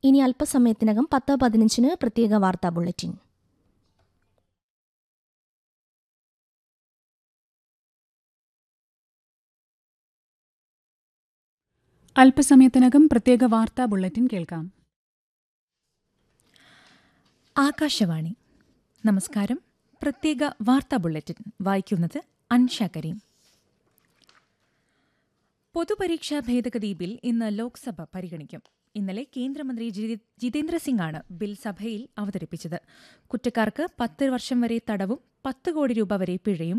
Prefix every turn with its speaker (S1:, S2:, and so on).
S1: ഇനി അല്പസമയത്തിനകം പത്ത് പതിനഞ്ചിന് പ്രത്യേക വാർത്താ ബുള്ളറ്റിൻ
S2: അല്പസമയത്തിനകം പ്രത്യേക വാർത്താ ബുള്ളറ്റിൻ കേൾക്കാം
S3: ആകാശവാണി നമസ്കാരം പ്രത്യേക വാർത്താ ബുള്ളറ്റിൻ വായിക്കുന്നത് അൻഷ കരീം പൊതുപരീക്ഷാ ഭേദഗതി ബിൽ ഇന്ന് ലോക്സഭ പരിഗണിക്കും ഇന്നലെ കേന്ദ്രമന്ത്രി ജി- ജിതേന്ദ്ര സിംഗാണ് ബിൽ സഭയിൽ അവതരിപ്പിച്ചത് കുറ്റക്കാർക്ക് പത്ത് വർഷം വരെ തടവും പത്ത് കോടി രൂപ വരെ പിഴയും